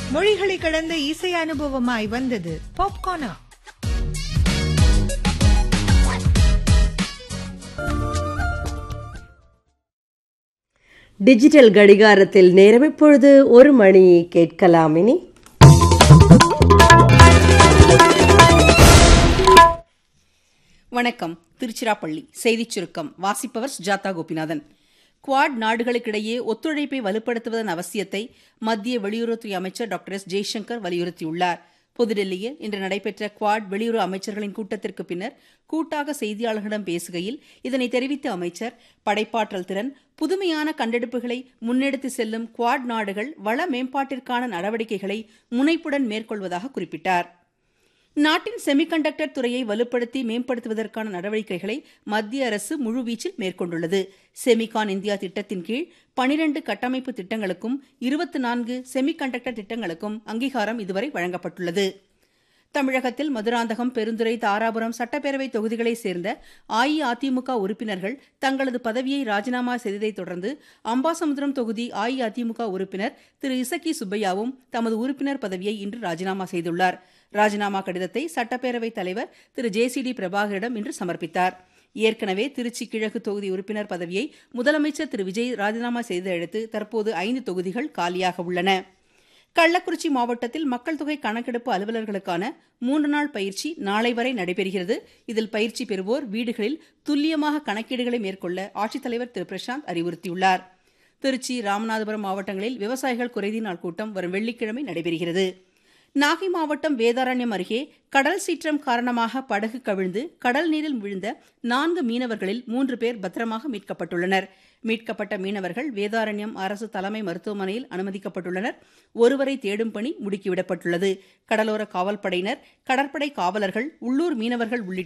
மொழிகளை கடந்த இசை அனுபவமாய் வந்தது பாப்கார்னா டிஜிட்டல் கடிகாரத்தில் நேரம் இப்பொழுது ஒரு மணி கேட்கலாம் இனி வணக்கம் திருச்சிராப்பள்ளி செய்திச் சுருக்கம் வாசிப்பவர் சுஜாதா கோபிநாதன் குவாட் நாடுகளுக்கிடையே ஒத்துழைப்பை வலுப்படுத்துவதன் அவசியத்தை மத்திய வெளியுறவுத்துறை அமைச்சர் டாக்டர் எஸ் ஜெய்சங்கர் வலியுறுத்தியுள்ளார் புதுடெல்லியில் இன்று நடைபெற்ற குவாட் வெளியுறவு அமைச்சர்களின் கூட்டத்திற்கு பின்னர் கூட்டாக செய்தியாளர்களிடம் பேசுகையில் இதனை தெரிவித்த அமைச்சர் படைப்பாற்றல் திறன் புதுமையான கண்டெடுப்புகளை முன்னெடுத்து செல்லும் குவாட் நாடுகள் வள மேம்பாட்டிற்கான நடவடிக்கைகளை முனைப்புடன் மேற்கொள்வதாக குறிப்பிட்டார் நாட்டின் செமிகண்டக்டர் துறையை வலுப்படுத்தி மேம்படுத்துவதற்கான நடவடிக்கைகளை மத்திய அரசு முழுவீச்சில் மேற்கொண்டுள்ளது செமிகான் இந்தியா திட்டத்தின் கீழ் பனிரண்டு கட்டமைப்பு திட்டங்களுக்கும் இருபத்தி நான்கு செமிகண்டக்டர் திட்டங்களுக்கும் அங்கீகாரம் இதுவரை வழங்கப்பட்டுள்ளது தமிழகத்தில் மதுராந்தகம் பெருந்துறை தாராபுரம் சட்டப்பேரவை தொகுதிகளைச் சேர்ந்த அஇஅதிமுக உறுப்பினர்கள் தங்களது பதவியை ராஜினாமா செய்ததைத் தொடர்ந்து அம்பாசமுத்திரம் தொகுதி அஇஅதிமுக உறுப்பினர் திரு இசக்கி சுப்பையாவும் தமது உறுப்பினர் பதவியை இன்று ராஜினாமா செய்துள்ளார் ராஜினாமா கடிதத்தை சட்டப்பேரவைத் தலைவர் திரு ஜே சி டி பிரபாகரிடம் இன்று சமர்ப்பித்தார் ஏற்கனவே திருச்சி கிழக்கு தொகுதி உறுப்பினர் பதவியை முதலமைச்சர் திரு விஜய் ராஜினாமா செய்ததையடுத்து தற்போது ஐந்து தொகுதிகள் காலியாக உள்ளன கள்ளக்குறிச்சி மாவட்டத்தில் மக்கள் தொகை கணக்கெடுப்பு அலுவலர்களுக்கான மூன்று நாள் பயிற்சி நாளை வரை நடைபெறுகிறது இதில் பயிற்சி பெறுவோர் வீடுகளில் துல்லியமாக கணக்கீடுகளை மேற்கொள்ள ஆட்சித்தலைவர் திரு பிரசாந்த் அறிவுறுத்தியுள்ளார் திருச்சி ராமநாதபுரம் மாவட்டங்களில் விவசாயிகள் குறைதீர் நாள் கூட்டம் வரும் வெள்ளிக்கிழமை நடைபெறுகிறது நாகை மாவட்டம் வேதாரண்யம் அருகே கடல் சீற்றம் காரணமாக படகு கவிழ்ந்து கடல் நீரில் விழுந்த நான்கு மீனவர்களில் மூன்று பேர் பத்திரமாக மீட்கப்பட்டுள்ளனர் மீட்கப்பட்ட மீனவர்கள் வேதாரண்யம் அரசு தலைமை மருத்துவமனையில் அனுமதிக்கப்பட்டுள்ளனர் ஒருவரை தேடும் பணி முடுக்கிவிடப்பட்டுள்ளது கடலோர காவல்படையினர் கடற்படை காவலர்கள் உள்ளூர் மீனவர்கள் உள்ளிட்ட